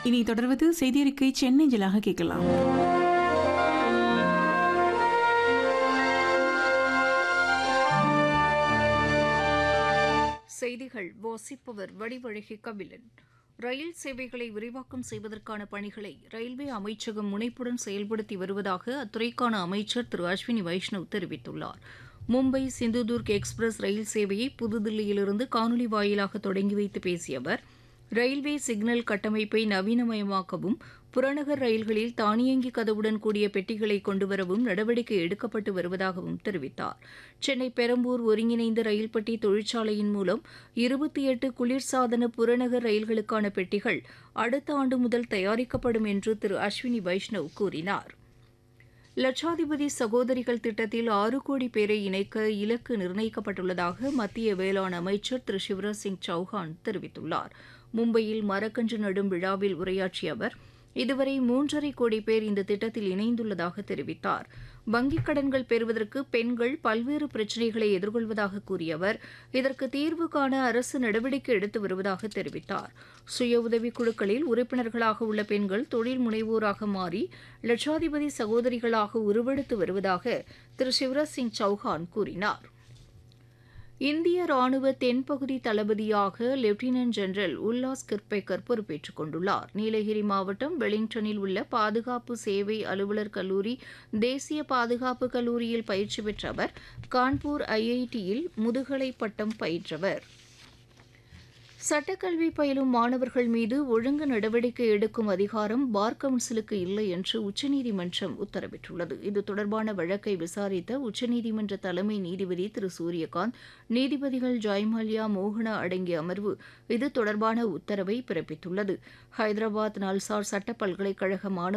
இனி தொடர்வது செய்தியறிக்கை சென்னஞ்சலாக கேட்கலாம் செய்திகள் வாசிப்பவர் வடிவழகி கபிலன் ரயில் சேவைகளை விரிவாக்கம் செய்வதற்கான பணிகளை ரயில்வே அமைச்சகம் முனைப்புடன் செயல்படுத்தி வருவதாக அத்துறைக்கான அமைச்சர் திரு அஸ்வினி வைஷ்ணவ் தெரிவித்துள்ளார் மும்பை சிந்துதுர்க் எக்ஸ்பிரஸ் ரயில் சேவையை புதுதில்லியிலிருந்து காணொலி வாயிலாக தொடங்கி வைத்து பேசிய அவர் ரயில்வே சிக்னல் கட்டமைப்பை நவீனமயமாக்கவும் புறநகர் ரயில்களில் தானியங்கி கதவுடன் கூடிய பெட்டிகளை கொண்டுவரவும் நடவடிக்கை எடுக்கப்பட்டு வருவதாகவும் தெரிவித்தார் சென்னை பெரம்பூர் ஒருங்கிணைந்த ரயில் பெட்டி தொழிற்சாலையின் மூலம் இருபத்தி எட்டு குளிர்சாதன புறநகர் ரயில்களுக்கான பெட்டிகள் அடுத்த ஆண்டு முதல் தயாரிக்கப்படும் என்று திரு அஸ்வினி வைஷ்ணவ் கூறினார் லட்சாதிபதி சகோதரிகள் திட்டத்தில் ஆறு கோடி பேரை இணைக்க இலக்கு நிர்ணயிக்கப்பட்டுள்ளதாக மத்திய வேளாண் அமைச்சர் திரு சிவராஜ் சிங் சௌஹான் தெரிவித்துள்ளார் மும்பையில் மரக்கன்று நடும் விழாவில் உரையாற்றிய அவர் இதுவரை மூன்றரை கோடி பேர் இந்த திட்டத்தில் இணைந்துள்ளதாக தெரிவித்தார் வங்கிக் கடன்கள் பெறுவதற்கு பெண்கள் பல்வேறு பிரச்சினைகளை எதிர்கொள்வதாக கூறிய அவர் இதற்கு தீர்வு காண அரசு நடவடிக்கை எடுத்து வருவதாக தெரிவித்தார் சுய உதவிக் குழுக்களில் உறுப்பினர்களாக உள்ள பெண்கள் தொழில் முனைவோராக மாறி லட்சாதிபதி சகோதரிகளாக உருவெடுத்து வருவதாக திரு சிவராஜ் சிங் சௌஹான் கூறினார் இந்திய ராணுவ தென்பகுதி தளபதியாக லெப்டினன்ட் ஜெனரல் உல்லாஸ் கிர்பேக்கர் பொறுப்பேற்றுக் கொண்டுள்ளார் நீலகிரி மாவட்டம் வெலிங்டனில் உள்ள பாதுகாப்பு சேவை அலுவலர் கல்லூரி தேசிய பாதுகாப்பு கல்லூரியில் பயிற்சி பெற்ற அவர் கான்பூர் ஐஐடியில் முதுகலை பட்டம் பயின்றவர் சட்டக்கல்வி பயிலும் மாணவர்கள் மீது ஒழுங்கு நடவடிக்கை எடுக்கும் அதிகாரம் பார் கவுன்சிலுக்கு இல்லை என்று உச்சநீதிமன்றம் உத்தரவிட்டுள்ளது இது தொடர்பான வழக்கை விசாரித்த உச்சநீதிமன்ற தலைமை நீதிபதி திரு சூரியகாந்த் நீதிபதிகள் ஜெயமால்யா மோகனா அடங்கிய அமர்வு இது தொடர்பான உத்தரவை பிறப்பித்துள்ளது ஹைதராபாத் நல்சார் சட்ட பல்கலைக்கழக மாணவர்